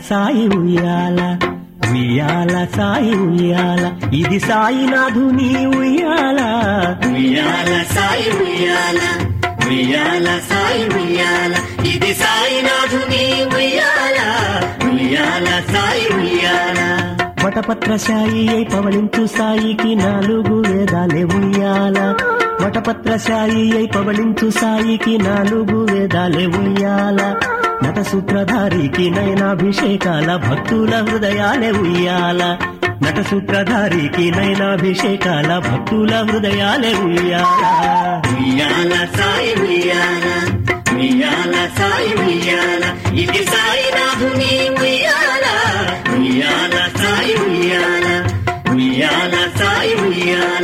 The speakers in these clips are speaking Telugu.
సాయి ఉయ్యాల ఉయ్యాల సాయి ఉయ్యాల ఇది సాయినాథుని ఉయ్యాల ఉయ్యాల సాయి ఉయ్యాల ఉయ్యాల సాయి ఉయ్యాల ఇది సాయినాథుని ఉయ్యాల ఉయ్యాల సాయి ఉయ్యాల వటపత్ర సాయి అయి పవళించు సాయికి నాలుగు వేదాలే ఉయ్యాల వటపత్ర సాయి అయి పవళించు సాయికి నాలుగు వేదాలే ఉయ్యాల నట సూత్రధారికి నయనాభిషేకాల భక్తుల హృదయాలే ఉయ్యాల నట సూత్రధారికి నయనాభిషేకాల భక్తుల హృదయాలే ఉయ్యాల ఉయ్యాల సాయి ఉయ్యాల ఉయ్యాల సాయి ఉయ్యాల ఇది సాయినాథుని ఉయ్యాల ఉయ్యాల సాయి ఉయ్యాల ఉయ్యాల సాయి ఉయ్యాల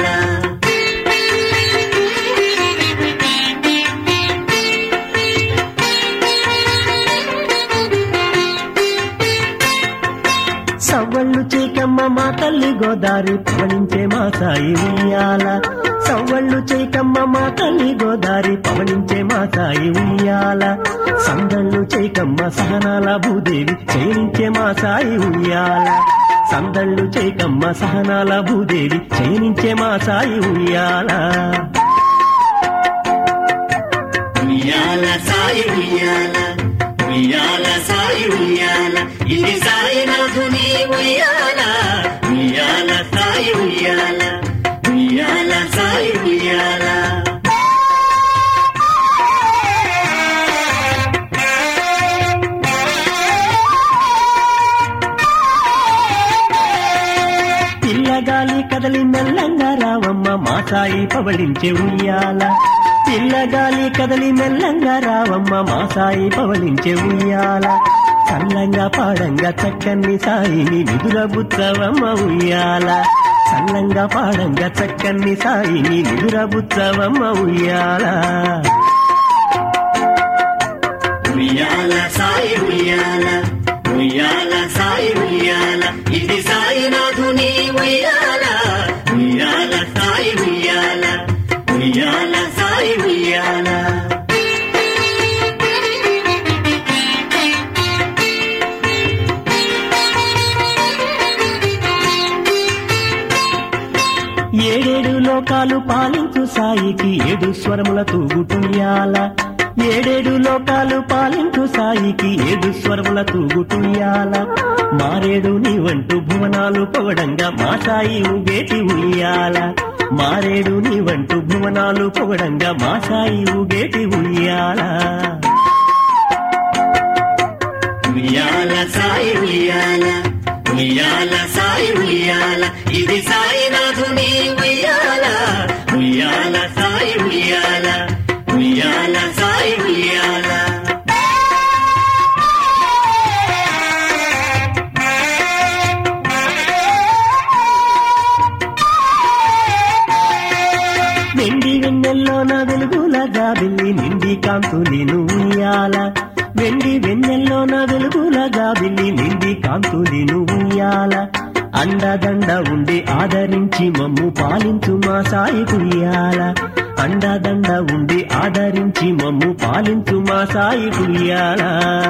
సవ్వళ్ళు చేకమ్మ మా తల్లి గోదారి పవనించే మా సాయి ఉయ్యాల సవ్వళ్ళు చేకమ్మ మా తల్లి గోదారి పవనించే మా సాయి ఉయ్యాల సందళ్ళు చేకమ్మ సహనాల భూదేవి చేయించే మా సాయి ఉయ్యాల సందళ్ళు చేకమ్మ సహనాల భూదేవి చేయించే మా సాయి ఉయ్యాల ఉయ్యాల సాయి ఉయ్యాల ఉయ్యాల సాయి ఉయ్యాల ఇది సాయినాథుని ఉయ్యాల ఉయ్యాల సాయి ఉయ్యాల ఉయ్యాల సాయి ఉయ్యాల పిల్లగాలి కదలి మెల్లంగా రావమ్మ మా సాయి పవళించే ఉయ్యాల పిల్లగాలి కదలి మెల్లంగా రావమ్మ మా సాయి పవళించే ఉయ్యాల చల్లంగా పాడంగా చక్కని సాయిని నిదురబుచ్చవమ్మ ఉయ్యాల చల్లంగా పాడంగా చక్కని సాయిని నిదురబుచ్చవమ్మ ఉయ్యాల ఉయ్యాల సాయి ఉయ్యాల ఉయ్యాల సాయి ఉయ్యాల ఇది సాయినాథుని ఉయ్యాల ఉయ్యాల సాయి ఉయ్యాల ఉయ్యాల సాయి ఉయ్యాల ఏడేడు లోకాలు పాలించు సాయికి ఏడు స్వరముల తూగుటుయ్యాల ఏడేడు లోకాలు పాలించు సాయికి ఏడు స్వరముల తూగుటుయ్యాల మారేడు నీవంటూ భువనాలు పొగడంగా మా సాయి ఊగేటి ఉయ్యాల మారేడు నీవంటూ భువనాలు పొగడంగా మా సాయి ఊగేటి ఉయ్యాల ఉయ్యాల సాయి ఉయ్యాల ఉయ్యాల సాయి ఉయ్యాల ఇది సాయినాథుని ఉయ్యాల ఉయ్యాల సాయి ఉయ్యాల ఉయ్యాల సాయి ఉయ్యాల వెండి వెన్నెల్లోన వెలుగుల గాబిల్లి నిండి కాంతులి నువ్వుయాల వెండి వెన్నెల్లోన వెలుగుల గాబిల్లి నిండి కాంతులి నువ్వుయాల అండదండ ఉండి ఆదరించి మమ్ము పాలించు మా సాయి కుయ్యాల అండదండ ఉండి ఆదరించి మమ్ము పాలించు మా సాయి కుయ్యాల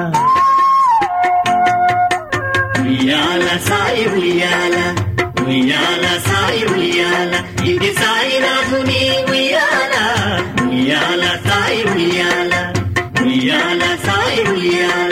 ఉయ్యాల సాయి ఉయ్యాల ఉయ్యాల సాయి ఉయ్యాల ఇది సాయినాథుని ఉయ్యాల ఉయ్యాల సాయి ఉయ్యాల ఉయ్యాల సాయి ఉయ్యాల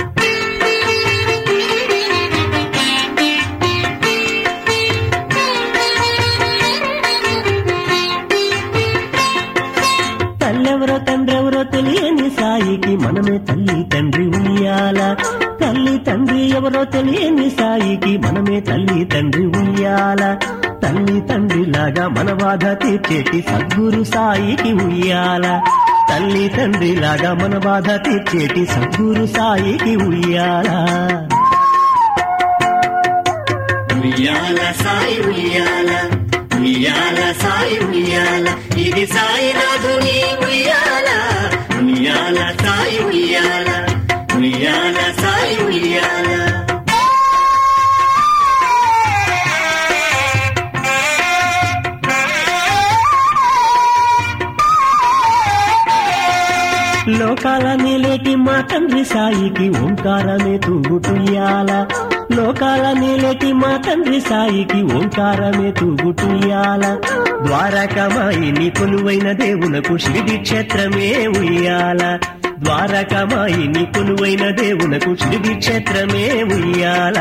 తల్లెవరో తండ్రెవరో తెలియని సాయికి మనమే తల్లి తండ్రి ఉయ్యాల తల్లి తండ్రి ఎవరో తెలియని సాయికి మనమే తల్లి తండ్రి ఉయ్యాల తల్లి తండ్రి లాగా మన బాధ తీర్చేటి సద్గురు సాయికి ఉయ్యాల తల్లి తండ్రి లాగా మన బాధ తీర్చేటి సద్గురు సాయికి ఉయ్యాల ఉయ్యాల సాయి ఉయ్యాల ఉయ్యాల సాయి ఉయ్యాల ఇది సాయినాథుని ఉయ్యాల ఉయ్యాల సాయి ఉయ్యాల ఉయ్యాల సాయి ఉయ్యాల లోకాల నీలే నీలేటి మా తండ్రి సాయికి ఓంకారమే తూగుటుయ్యాల లోకాల నీలేటి మా తండ్రి సాయికి ఓంకారమే తూగుటుయ్యాల ద్వారకమాయిని కొలువైన దేవునకు షిరిడి క్షేత్రమే ఉయ్యాల ద్వారకమాయిని కొలువైన దేవునకు షిరిడి క్షేత్రమే ఉయ్యాల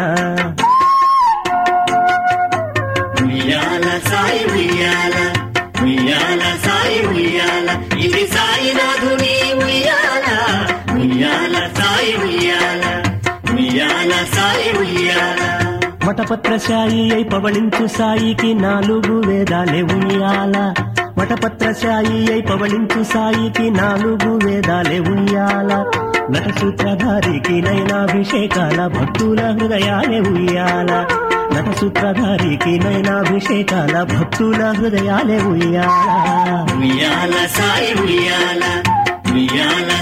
ఉయ్యాల సాయి ఉయ్యాల ఉయ్యాల సాయి ఉయ్యాల ఇది సాయినాథుని ఉయ్యాల ఉయ్యాల సాయి ఉయ్యాల ఉయ్యాల సాయి ఉయ్యాల వటపత్ర సాయి అయి పవళించు సాయికి నాలుగు వేదాలే ఉయ్యాల వటపత్ర సాయి అయి పవళించు సాయికి నాలుగు వేదాలే ఉయ్యాల నట సూత్రధారికి నయనాభిషేకాల భక్తుల హృదయాలే ఉయ్యాల నట సూత్రధారికి నయనాభిషేకాల భక్తుల హృదయాలే ఉయ్యాల ఉయ్యాల సాయి ఉయ్యాల ఉయ్యాల